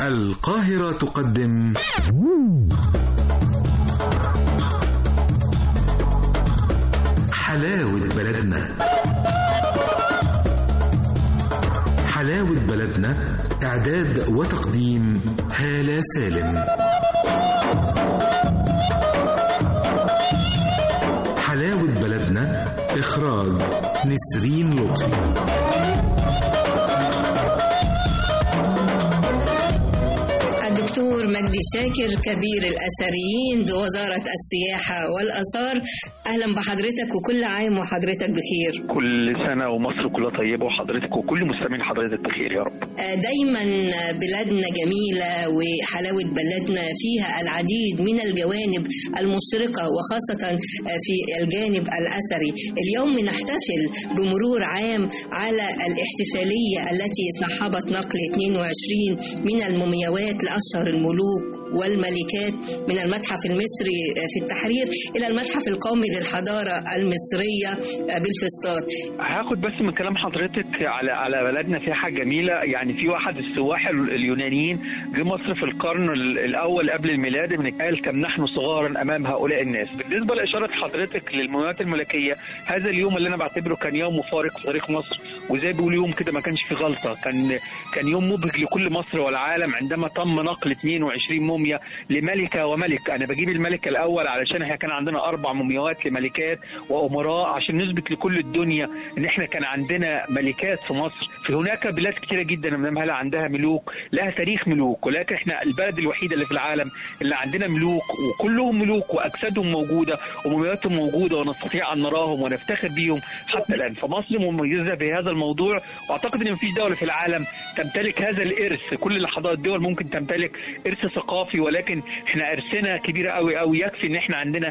القاهرة تقدم حلاوة بلدنا حلاوة بلدنا إعداد وتقديم هالة سالم حلاوة بلدنا إخراج نسرين لطفي الدكتور مجدي شاكر كبير الأثريين بوزارة السياحة والآثار أهلا بحضرتك وكل عام وحضرتك بخير كل سنة ومصر كلها طيبة وحضرتك وكل مستمعين حضرتك بخير يا رب دايما بلادنا جميلة وحلاوة بلدنا فيها العديد من الجوانب المشرقة وخاصة في الجانب الأثري اليوم نحتفل بمرور عام على الاحتفالية التي صاحبت نقل 22 من المومياوات لأشهر الملوك والملكات من المتحف المصري في التحرير إلى المتحف القومي للحضارة المصرية بالفسطاط هاخد بس من كلام حضرتك على على بلدنا فيها حاجة جميلة يعني في واحد السواح اليونانيين جه مصر في القرن الأول قبل الميلاد من قال كم نحن صغارا أمام هؤلاء الناس بالنسبة لإشارة حضرتك للمومياوات الملكية هذا اليوم اللي أنا بعتبره كان يوم مفارق في تاريخ مصر وزي بيقولوا يوم كده ما كانش في غلطة كان كان يوم مبهج لكل مصر والعالم عندما تم نقل 22 موميا لملكة وملك أنا بجيب الملك الأول علشان احنا كان عندنا أربع مومياوات لملكات وأمراء عشان نثبت لكل الدنيا إن احنا كان عندنا ملكات في مصر في هناك بلاد كتيرة جدا من هلا عندها ملوك لها تاريخ ملوك ولكن احنا البلد الوحيدة اللي في العالم اللي عندنا ملوك وكلهم ملوك وأجسادهم موجودة ومومياواتهم موجودة ونستطيع أن نراهم ونفتخر بيهم حتى الآن فمصر مميزة في هذا الموضوع وأعتقد إن مفيش دولة في العالم تمتلك هذا الإرث كل الحضارات الدول ممكن تمتلك إرث ثقافي ولكن احنا إرثنا كبيرة قوي قوي يكفي إن احنا عندنا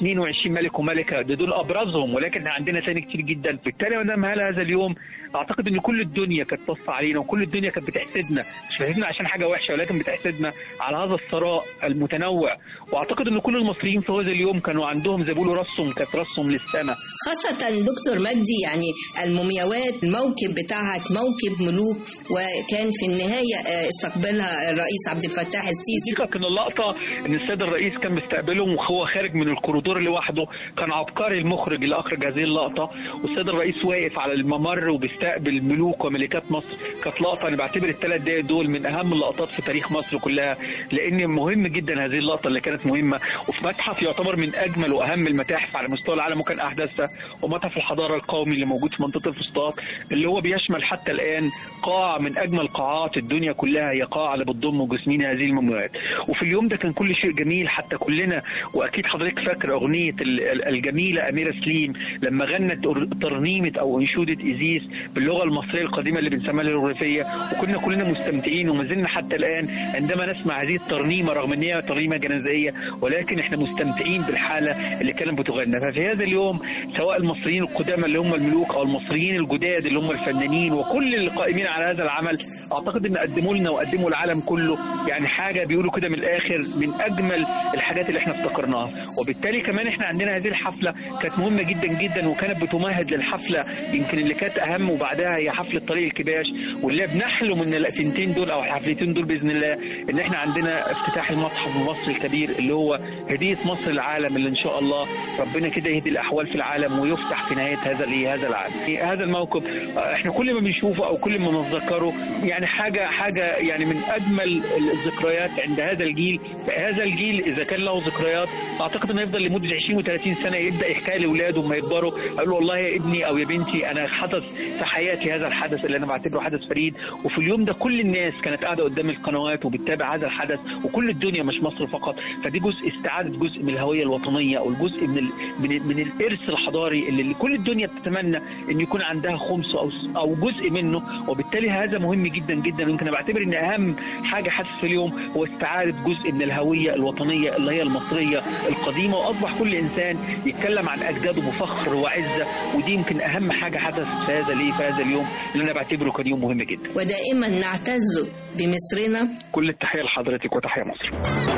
22 ملك وملكة ده دول أبرزهم ولكن احنا عندنا ثاني كتير جدا بالتالي ما دام هذا اليوم اعتقد ان كل الدنيا كانت بص علينا وكل الدنيا كانت بتحسدنا مش بتحسدنا عشان حاجه وحشه ولكن بتحسدنا على هذا الثراء المتنوع واعتقد ان كل المصريين في هذا اليوم كانوا عندهم زي بيقولوا راسهم كانت راسهم للسماء خاصة دكتور مجدي يعني المومياوات الموكب بتاعها موكب ملوك وكان في النهاية استقبلها الرئيس عبد الفتاح السيسي دي كان اللقطة ان السيد الرئيس كان مستقبلهم وهو خارج من الكوريدور لوحده كان عبقري المخرج اللي اخرج هذه اللقطة والسيد الرئيس واقف على الممر وبيستقبل ملوك وملكات مصر كانت لقطة انا بعتبر الثلاث دقايق دول من اهم اللقطات في تاريخ مصر كلها لان مهم جدا هذه اللقطة اللي كانت مهمة وفي متحف يعتبر من اجمل واهم المتاحف على مستوى العالم وكان احدثها ومتحف الحضارة القومي اللي موجود في منطقة الفسطاط اللي هو بيشمل حتى الان قاعة من اجمل قاعات الدنيا كلها هي قاعة اللي بتضم جسمين هذه المومياوات وفي اليوم ده كان كل شيء جميل حتى كلنا واكيد حضرتك فاكر اغنية الجميلة اميرة سليم لما غنت ترنيمة او انشودة ايزيس باللغة المصرية القديمة اللي بنسميها الهيروغليفية وكنا كلنا مستمتعين وما زلنا حتى الان عندما نسمع هذه الترنيمة رغم ان هي ترنيمة جنازية ولكن احنا مستمتعين بالحالة اللي كانت بتغنى ففي هذا اليوم سواء المصريين القدامى اللي هم الملوك او المصريين الجداد اللي هم الفنانين وكل القائمين على هذا العمل اعتقد ان قدموا لنا وقدموا العالم كله يعني حاجة بيقولوا كده من الاخر من اجمل الحاجات اللي احنا افتكرناها وبالتالي كمان احنا عندنا هذه الحفلة كانت مهمة جدا جدا وكانت بتمهد للحفلة يمكن اللي كانت اهم وبعدها هي حفلة طريق الكباش واللي بنحلم ان السنتين دول او الحفلتين دول باذن الله ان احنا عندنا افتتاح المتحف المصري الكبير اللي هو هدية مصر العالم اللي ان شاء الله ربنا كده يهدي الاحوال في العالم ويفتح في نهاية هذا هذا العام هذا الموقف احنا كل ما بنشوفه او كل ما نتذكره يعني حاجة حاجة يعني من اجمل الذكريات عند هذا الجيل هذا الجيل اذا كان له ذكريات اعتقد انه يفضل لمدة 20 و30 سنة يبدا يحكي لاولاده لما يكبروا يقول له والله يا ابني او يا بنتي انا حدث في حياتي هذا الحدث اللي انا بعتبره حدث فريد وفي اليوم ده كل الناس كانت قاعده قدام القنوات وبتتابع هذا الحدث وكل الدنيا مش مصر فقط فدي جزء استعاده جزء من الهويه الوطنيه او الجزء من ال من, من الارث الحضاري اللي, اللي كل الدنيا بتتمنى ان يكون عندها خمس او او جزء منه وبالتالي هذا مهم جدا جدا يمكن بعتبر ان اهم حاجه حدث في اليوم هو استعاده جزء من الهويه الوطنيه اللي هي المصريه القديمه واصبح كل انسان يتكلم عن اجداده بفخر وعزه ودي يمكن اهم حاجه حدثت في هذا ليه في هذا اليوم اللي انا بعتبره كان يوم مهم جدا ودائما نعتز بمصرنا كل التحيه لحضرتك وتحيه مصر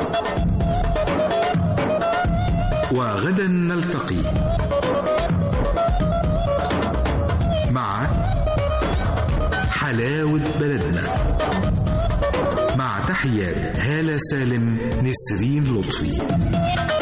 وغدا نلتقي مع حلاوة بلدنا مع مع تحيات هالة سالم نسرين لطفي